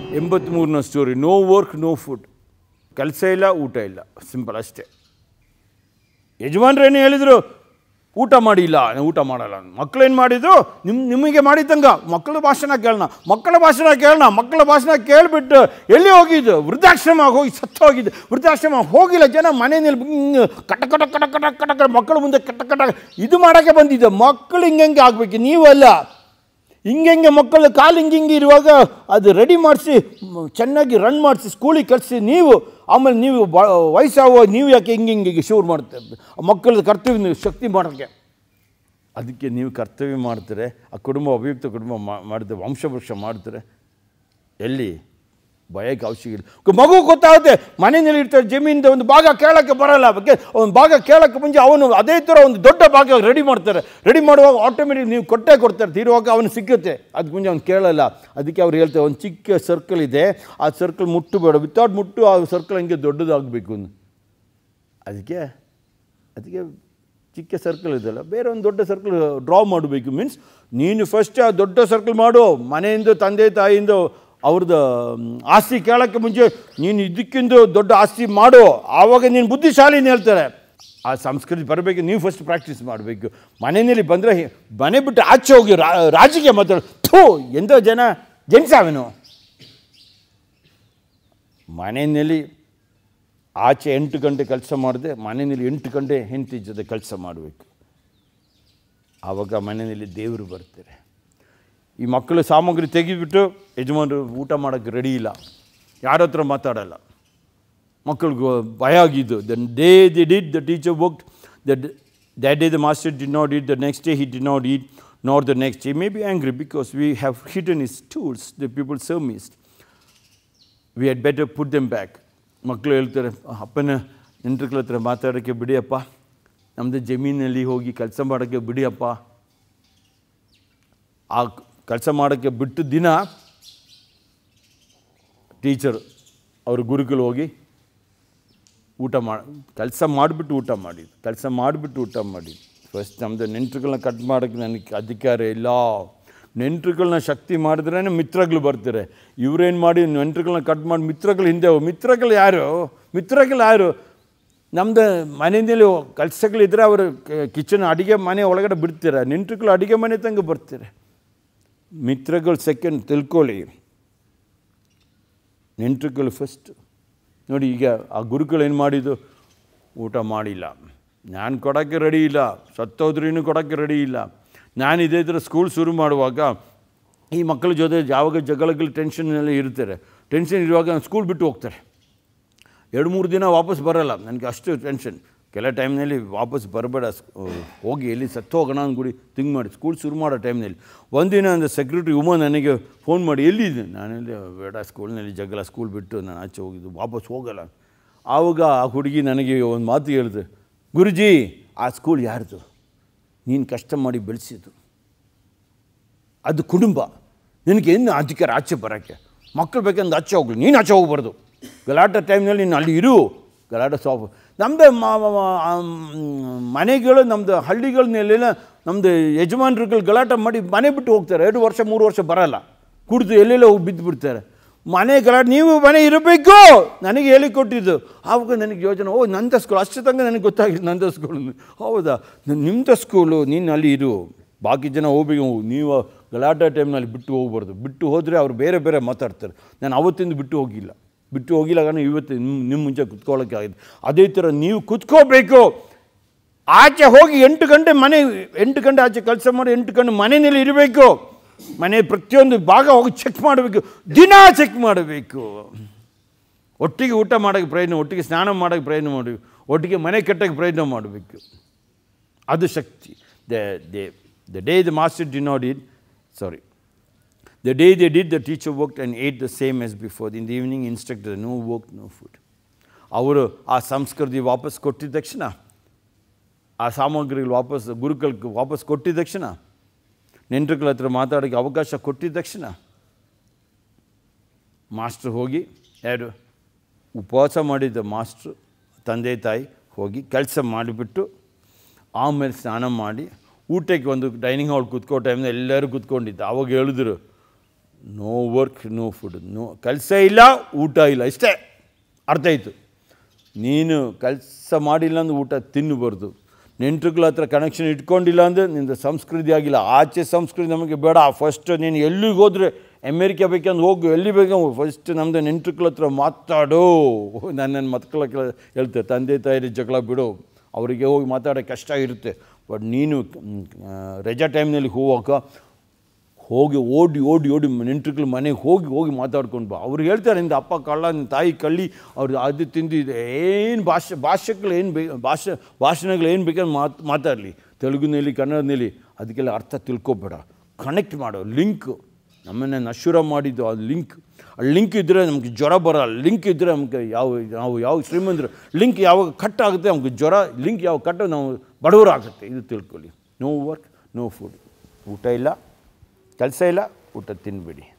ಎಂಬತ್ತ್ಮೂರನೇ story no work no food ಕೆಲಸ ಇಲ್ಲ ಊಟ ಇಲ್ಲ ಸಿಂಪಲ್ ಅಷ್ಟೇ ಯಜಮಾನ್ರೇನು ಹೇಳಿದರು ಊಟ ಮಾಡಿಲ್ಲ ನಾನು ಊಟ ಮಾಡಲ್ಲ ಮಕ್ಕಳೇನು ಮಾಡಿದ್ರು ನಿಮ್ಮ ನಿಮಗೆ ಮಾಡಿದ್ದಂಗ ಮಕ್ಕಳ ಭಾಷಣ ಕೇಳೋಣ ಮಕ್ಕಳ ಭಾಷಣ ಕೇಳೋಣ ಮಕ್ಕಳ ಭಾಷಣ ಕೇಳಿಬಿಟ್ಟು ಎಲ್ಲಿ ಹೋಗಿದ್ದು ವೃದ್ಧಾಶ್ರಮ ಹೋಗಿ ಸತ್ತು ಹೋಗಿದ್ದು ವೃದ್ಧಾಶ್ರಮ ಹೋಗಿಲ್ಲ ಜನ ಮನೆಯಲ್ಲಿ ಹಿಂಗೆ ಕಟ ಕಟ ಕಟ ಕಟ ಕಟ ಕಟ ಮಕ್ಕಳ ಮುಂದೆ ಕಟ ಕಟ ಇದು ಮಾಡೋಕ್ಕೆ ಬಂದಿದ್ದೆ ಮಕ್ಕಳು ಹಿಂಗೆ ಆಗಬೇಕು ನೀವಲ್ಲ ಹಿಂಗೆ ಮಕ್ಕಳು ಕಾಲು ಹಿಂಗೆ ಹಿಂಗೆ ಇರುವಾಗ ಅದು ರೆಡಿ ಮಾಡಿಸಿ ಚೆನ್ನಾಗಿ ರನ್ ಮಾಡಿಸಿ ಸ್ಕೂಲಿಗೆ ಕಳಿಸಿ ನೀವು ಆಮೇಲೆ ನೀವು ಬ ವಯಸ್ಸಾಗುವ ನೀವು ಯಾಕೆ ಹಿಂಗೆ ಹಿಂಗೆ ಶೂರ್ ಮಾಡ್ತಾರೆ ಮಕ್ಕಳ ಕರ್ತವ್ಯ ನೀವು ಶಕ್ತಿ ಮಾಡೋಕ್ಕೆ ಅದಕ್ಕೆ ನೀವು ಕರ್ತವ್ಯ ಮಾಡ್ತಾರೆ ಆ ಕುಟುಂಬ ಅಭಿಯುಕ್ತ ಕುಟುಂಬ ಮಾ- ಮಾಡಿದ್ರೆ ವಂಶವೃಕ್ಷ ಮಾಡ್ತಾರೆ ಎಲ್ಲಿ ಭಯಕ್ಕೆ ಅವಶ್ಯಕ ಇಲ್ಲ ಮಗು ಗೊತ್ತಾಗುತ್ತೆ ಮನೆಯಲ್ಲಿ ಇರ್ತಾರೆ ಜಮೀನಿಂದ ಒಂದು ಭಾಗ ಕೇಳೋಕ್ಕೆ ಬರಲ್ಲ ಬಗ್ಗೆ ಒಂದು ಭಾಗ ಕೇಳೋಕ್ಕೆ ಮುಂಚೆ ಅವನು ಅದೇ ಥರ ಒಂದು ದೊಡ್ಡ ಭಾಗ ರೆಡಿ ಮಾಡ್ತಾರೆ ರೆಡಿ ಮಾಡುವಾಗ ಆಟೋಮೆಟಿಕ್ ನೀವು ಕೊಟ್ಟೇ ಕೊಡ್ತಾರೆ ತೀರುವಾಗ ಅವನು ಸಿಕ್ಕುತ್ತೆ ಅದಕ್ಕೆ ಮುಂಚೆ ಅವ್ನು ಕೇಳಲ್ಲ ಅದಕ್ಕೆ ಅವ್ರು ಹೇಳ್ತಾರೆ ಒಂದು ಚಿಕ್ಕ ಸರ್ಕಲ್ ಇದೆ ಆ ಸರ್ಕಲ್ ಮುಟ್ಟಬೇಡ ವಿತೌಟ್ ಮುಟ್ಟು ಆ ಸರ್ಕಲ್ ಹಂಗೆ ದೊಡ್ಡದಾಗಬೇಕು ಅದಕ್ಕೆ ಅದಕ್ಕೆ ಚಿಕ್ಕ ಸರ್ಕಲ್ ಇದೆಯಲ್ಲ ಬೇರೆ ಒಂದು ದೊಡ್ಡ ಸರ್ಕಲ್ ಡ್ರಾ ಮಾಡಬೇಕು ಮೀನ್ಸ್ ನೀನು ಫಸ್ಟ್ ಆ ದೊಡ್ಡ ಸರ್ಕಲ್ ಮಾಡು ಮನೆಯಿಂದ ತಂದೆ ತಾಯಿಯಿಂದ ಅವ್ರದ್ದು ಮ್, ಆಸ್ತಿ ಕೇಳೋಕ್ಕೆ ಮುಂಚೆ ನೀನು ಇದಕ್ಕಿಂತ ದೊಡ್ಡ ಆಸ್ತಿ ಮಾಡು ಆವಾಗ ನೀನು ಬುದ್ಧಿಶಾಲಿನ ಹೇಳ್ತಾರೆ ಆ ಸಂಸ್ಕೃತಿ ಬರಬೇಕು ನೀವು ಫಸ್ಟ್ ಪ್ರಾಕ್ಟೀಸ್ ಮಾಡಬೇಕು ಮನೆಯಲ್ಲಿ ಬಂದರೆ ಮನೆ ಬಿಟ್ಟು ಆಚೆ ಹೋಗಿ ರಾ ರಾಜಿಗೆ ಮಾತಾಡು ಥೂ ಎಂದೋ ಜನ ಜನಿಸಾವೇನು ಮನೆಯಲ್ಲಿ ಆಚೆ ಎಂಟು ಗಂಟೆ ಕೆಲಸ ಮಾಡಿದೆ ಮನೆಯಲ್ಲಿ ಎಂಟು ಗಂಟೆ ಹೆಂಡತಿ ಜೊತೆ ಕೆಲಸ ಮಾಡಬೇಕು ಆವಾಗ ಮನೆಯಲ್ಲಿ ದೇವರು ಬರ್ತಾರೆ ಈ ಮಕ್ಕಳು ಸಾಮಗ್ರಿ ತೆಗೆದುಬಿಟ್ಟು ಯಜಮಾನರು ಊಟ ಮಾಡೋಕ್ಕೆ ರೆಡಿ ಇಲ್ಲ ಯಾರ ಹತ್ರ ಮಾತಾಡಲ್ಲ ಮಕ್ಕಳಿಗೆ ಭಯ ಆಗಿದ್ದು the day they did the teacher work the that day the master did not eat the next day he did not eat not the next day may be angry because we have hidden his tools the people serve mist we had better put them back ಮಕ್ಕಳು ಹೇಳ್ತಾರೆ ಅಪ್ಪನ ನೆಂಟ್ರುಗಳ ಹತ್ರ ಮಾತಾಡೋಕ್ಕೆ ಬಿಡಿಯಪ್ಪ ನಮ್ಮದು ಜಮೀನಲ್ಲಿ ಹೋಗಿ ಕೆಲಸ ಮಾಡೋಕ್ಕೆ ಬಿಡಿಯಪ್ಪ ಆ ಕೆಲಸ ಮಾಡೋಕ್ಕೆ ಬಿಟ್ಟು ದಿನ ಟೀಚರ್ ಅವರು ಗುರುಕುಲ್ ಹೋಗಿ ಊಟ ಮಾಡಿ ಕೆಲಸ ಮಾಡಿಬಿಟ್ಟು ಊಟ ಮಾಡಿದ್ದು ಕೆಲಸ ಮಾಡಿಬಿಟ್ಟು ಊಟ ಮಾಡಿದ್ದು ಫಸ್ಟ್ ನಮ್ಮದು ನೆಂಟ್ರುಗಳನ್ನ ಕಟ್ ಮಾಡೋಕ್ಕೆ ನನಗೆ ಅಧಿಕಾರ ಇಲ್ಲ ನೆಂಟ್ರುಗಳನ್ನ ಶಕ್ತಿ ಮಾಡಿದ್ರೇ ಮಿತ್ರಗಳು ಬರ್ತಾರೆ ಇವರೇನು ಮಾಡಿ ನೆಂಟ್ರುಗಳನ್ನ ಕಟ್ ಮಾಡಿ ಮಿತ್ರಗಳು ಹಿಂದೆ ಹೋಗ್- ಮಿತ್ರಗಳು ಯಾರು ಮಿತ್ರಗಳು ಯಾರು ನಮ್ಮದು ಮನೆಯಲ್ಲಿ ಕೆಲಸಗಳಿದ್ದರೆ ಅವರು ಕಿಚನ್ ಅಡುಗೆ ಮನೆ ಒಳಗಡೆ ಬಿಡ್ತಾರೆ ನೆಂಟ್ರುಗಳು ಅಡುಗೆ ಮನೆ ತಂಗ ಬರ್ತಾರೆ ಮಿತ್ರಗಳು ಸೆಕೆಂಡ್ ತಿಳ್ಕೊಳ್ಳಿ ನೆಂಟ್ರುಗಳು ಫಸ್ಟ್ ನೋಡಿ ಈಗ ಆ ಗುರುಗಳು ಏನು ಮಾಡಿದ್ದು ಊಟ ಮಾಡಿಲ್ಲ ನಾನು ಕೊಡೋಕ್ಕೆ ರೆಡಿ ಇಲ್ಲ ಸತ್ತೋದ್ರೂ ಕೊಡೋಕ್ಕೆ ರೆಡಿ ಇಲ್ಲ ನಾನು ಇದೇ ಥರ ಸ್ಕೂಲ್ ಶುರು ಮಾಡುವಾಗ ಈ ಮಕ್ಕಳ ಜೊತೆ ಯಾವಾಗ ಜಗಳಗಳು ಟೆನ್ಷನ್ನೆಲ್ಲ ಇರ್ತಾರೆ ಟೆನ್ಷನ್ ಇರುವಾಗ ಸ್ಕೂಲ್ ಬಿಟ್ಟು ಹೋಗ್ತಾರೆ ಎರಡು ಮೂರು ದಿನ ವಾಪಸ್ ಬರಲ್ಲ ನನಗೆ ಅಷ್ಟು ಟೆನ್ಷನ್ ಕೆಲ ಟೈಮ್ನಲ್ಲಿ ವಾಪಸ್ ಬರಬೇಡ ಹೋಗಿ ಎಲ್ಲಿ ಸತ್ತು ಹೋಗೋಣ ಅಂದ್ಗುಡಿ ಥಿಂಕ್ ಮಾಡಿ ಸ್ಕೂಲ್ ಶುರು ಮಾಡೋ ಟೈಮ್ನಲ್ಲಿ ಒಂದಿನ ಒಂದು ಸೆಕ್ಯೂರಿಟಿ ಉಮಾ ನನಗೆ ಫೋನ್ ಮಾಡಿ ಎಲ್ಲಿದ್ದೆ ನಾನೆಲ್ಲಿ ಬೇಡ ಸ್ಕೂಲ್ನಲ್ಲಿ ಜಗಳ ಸ್ಕೂಲ್ ಬಿಟ್ಟು ನಾನು ಆಚೆ ಹೋಗಿದ್ದು ವಾಪಸ್ ಹೋಗಲ್ಲ ಆವಾಗ ಆ ಹುಡುಗಿ ನನಗೆ ಒಂದು ಮಾತು ಹೇಳಿದೆ ಗುರುಜಿ ಆ ಸ್ಕೂಲ್ ಯಾರ್ದು ನೀನು ಕಷ್ಟ ಮಾಡಿ ಬೆಳೆಸಿದ್ದು ಅದು ಕುಟುಂಬ ನಿನಗೆ ಏನು ಅಧಿಕಾರ ಆಚೆ ಬರೋಕ್ಕೆ ಮಕ್ಕಳು ಬೇಕಂದ್ರೆ ಆಚೆ ಹೋಗ್ಲಿ ನೀನು ಆಚೆ ಹೋಗ್ಬಾರ್ದು ಗಲಾಟೆ ಟೈಮ್ನಲ್ಲಿ ನೀನು ಅಲ್ಲಿ ಇರು ಗಲಾಟೆ ಸಾಫ್ ನಮ್ಮದು ಮನೆಗಳು ನಮ್ಮದು ಹಳ್ಳಿಗಳನ್ನೆಲ್ಲ ನಮ್ಮದು ಯಜಮಾನ್ರುಗಳು ಗಲಾಟೆ ಮಾಡಿ ಮನೆ ಬಿಟ್ಟು ಹೋಗ್ತಾರೆ ಎರಡು ವರ್ಷ ಮೂರು ವರ್ಷ ಬರಲ್ಲ ಕುಡಿದು ಎಲ್ಲೆಲ್ಲ ಹೋಗಿ ಬಿದ್ದು ಬಿಡ್ತಾರೆ ಮನೆ ಗಲಾಟೆ ನೀವು ಮನೆ ಇರಬೇಕು ನನಗೆ ಹೇಳಿಕೊಟ್ಟಿದ್ದು ಆವಾಗ ನನಗೆ ಯೋಜನೆ ಓ ನಂದ ಸ್ಕೂಲ್ ಅಷ್ಟು ತನಕ ನನಗೆ ಗೊತ್ತಾಗಿಲ್ಲ ನಂದ ಸ್ಕೂಲ್ ಹೌದಾ ನಿಮ್ಮದ ಸ್ಕೂಲು ನೀನು ಅಲ್ಲಿ ಇರು ಬಾಕಿ ಜನ ಹೋಗ್ಬೇಕು ನೀವು ಗಲಾಟೆ ಟೈಮ್ನಲ್ಲಿ ಬಿಟ್ಟು ಹೋಗ್ಬಾರ್ದು ಬಿಟ್ಟು ಹೋದರೆ ಅವ್ರು ಬೇರೆ ಬೇರೆ ಮಾತಾಡ್ತಾರೆ ನಾನು ಅವತ್ತಿಂದ ಬಿಟ್ಟು ಹೋಗಿಲ್ಲ ಬಿಟ್ಟು ಹೋಗಿಲ್ಲ ಕಾರಣ ಇವತ್ತು ನಿಮ್ಮ ನಿಮ್ಮ ಮುಂಚೆ ಕುತ್ಕೊಳ್ಳೋಕ್ಕೆ ಆಗಿದೆ ಅದೇ ಥರ ನೀವು ಕುತ್ಕೋಬೇಕು ಆಚೆ ಹೋಗಿ ಎಂಟು ಗಂಟೆ ಮನೆ ಎಂಟು ಗಂಟೆ ಆಚೆ ಕೆಲಸ ಮಾಡಿ ಎಂಟು ಗಂಟೆ ಮನೆಯಲ್ಲಿ ಇರಬೇಕು ಮನೆ ಪ್ರತಿಯೊಂದು ಭಾಗ ಹೋಗಿ ಚೆಕ್ ಮಾಡಬೇಕು ದಿನ ಚೆಕ್ ಮಾಡಬೇಕು ಒಟ್ಟಿಗೆ ಊಟ ಮಾಡೋಕ್ಕೆ ಪ್ರಯತ್ನ ಒಟ್ಟಿಗೆ ಸ್ನಾನ ಮಾಡೋಕ್ಕೆ ಪ್ರಯತ್ನ ಮಾಡಬೇಕು ಒಟ್ಟಿಗೆ ಮನೆ ಕಟ್ಟೋಕ್ಕೆ ಪ್ರಯತ್ನ ಮಾಡಬೇಕು ಅದು ಶಕ್ತಿ the day the day the master did not eat sorry the day they did the teacher work and ate the same as before in the evening instructor no work no food ಅವರು ಆ ಸಂಸ್ಕೃತಿ ವಾಪಸ್ ಕೊಟ್ಟಿದ ತಕ್ಷಣ ಆ ಸಾಮಗ್ರಿಗಳು ವಾಪಸ್ ಗುರುಕൾക്ക് ವಾಪಸ್ ಕೊಟ್ಟಿದ ತಕ್ಷಣ ನೆಂಟ್ರುಗಳ ಹತ್ರ ಮಾತಾಡೋಕ್ಕೆ ಅವಕಾಶ ಕೊಟ್ಟಿದ ತಕ್ಷಣ ಮಾಸ್ಟ್ರು ಹೋಗಿ ಯಾರು ಉಪವಾಸ ಮಾಡಿದ್ದ ಮಾಸ್ಟ್ರು ತಂದೆ ತಾಯಿ ಹೋಗಿ ಕೆಲಸ ಮಾಡಿಬಿಟ್ಟು ಆಮೇಲೆ ಸ್ನಾನ ಮಾಡಿ ಊಟಕ್ಕೆ ಒಂದು ಡೈನಿಂಗ್ ಹಾಲ್ ಕೂತ್ಕೋ ಟೈಮ್ನ ಎಲ್ಲರೂ ಕೂತ್ಕೊಂಡಿದ್ದ ಅವಾಗ ಹೇಳಿದ್ರು no work no food no ಕೆಲಸ ಇಲ್ಲ ಊಟ ಇಲ್ಲ ಇಷ್ಟೇ ಅರ್ಥ ಆಯಿತು ನೀನು ಕೆಲಸ ಮಾಡಿಲ್ಲ ಅಂದ್ರೆ ಊಟ ತಿನ್ನಬಾರ್ದು ನೆಂಟ್ರುಗಳ ಹತ್ರ ಕನೆಕ್ಷನ್ ಇಟ್ಕೊಂಡಿಲ್ಲ ಅಂದರೆ ನಿಂದು ಸಂಸ್ಕೃತಿ ಆಗಿಲ್ಲ ಆಚೆ ಸಂಸ್ಕೃತಿ ನಮಗೆ ಬೇಡ ಫಸ್ಟ್ ನೀನು ಎಲ್ಲಿಗೆ ಹೋದರೆ ಅಮೇರಿಕಾ ಬೇಕಂದ್ರೆ ಹೋಗು ಎಲ್ಲಿ ಬೇಕೋ ಫಸ್ಟ್ ನಮ್ಮದು ನೆಂಟ್ರುಗಳ ಹತ್ರ ಮಾತಾಡು ನನ್ನ ನನ್ನ ಮಕ್ಕಳ ಹೇಳ್ತಾರೆ ತಂದೆ ತಾಯಿ ಜಗಳ ಬಿಡು ಅವರಿಗೆ ಹೋಗಿ ಮಾತಾಡೋಕ್ಕೆ ಕಷ್ಟ ಇರುತ್ತೆ ಬಟ್ ನೀನು ಮ್, ಆ, ರಜಾ ಟೈಮ್ನಲ್ಲಿ ಹೋಗುವಾಗ ಹೋಗಿ ಓಡಿ ಓಡಿ ಓಡಿ ನೆಂಟ್ರುಗಳ ಮನೆಗೆ ಹೋಗಿ ಹೋಗಿ ಮಾತಾಡ್ಕೊಂಡು ಬಾ ಅವ್ರು ಹೇಳ್ತಾರೆ ನಿಂದ ಅಪ್ಪ ಕಳ್ಳ ನಿನ್ನ ತಾಯಿ ಕಳ್ಳಿ ಅವ್ರು ಅದು ತಿಂದು ಇದು ಏನು ಭಾಷೆ ಭಾಷೆಗಳು ಏನು ಬೇ ಭಾಷೆ ಭಾಷಣಗಳು ಏನು ಬೇಕಾದ್ರೆ ಮಾತು ಮಾತಾಡಲಿ ತೆಲುಗುನಲ್ಲಿ ಕನ್ನಡದಲ್ಲಿ ಅದಕ್ಕೆಲ್ಲ ಅರ್ಥ ತಿಳ್ಕೊಬೇಡ ಕನೆಕ್ಟ್ ಮಾಡೋ ಲಿಂಕ್ ನಮ್ಮನ್ನು ನಶ್ವರ ಮಾಡಿದ್ದು ಆ ಲಿಂಕ್ ಆ ಲಿಂಕ್ ಇದ್ದರೆ ನಮಗೆ ಜ್ವರ ಬರಲ್ಲ ಲಿಂಕ್ ಇದ್ದರೆ ನಮಗೆ ಯಾವ ನಾವು ಯಾವ ಶ್ರೀಮಂತರು ಲಿಂಕ್ ಯಾವಾಗ ಕಟ್ ಆಗುತ್ತೆ ನಮಗೆ ಜ್ವರ ಲಿಂಕ್ ಯಾವ ಕಟ್ ನಾವು ಬಡವರಾಗುತ್ತೆ ಇದು ತಿಳ್ಕೊಳ್ಳಿ ನೋ ವರ್ಕ್ ನೋ ಫುಡ್ ಊಟ ಇಲ್ಲ ಕೆಲಸ ಇಲ್ಲ ಊಟ ತಿನ್ನಬೇಡಿ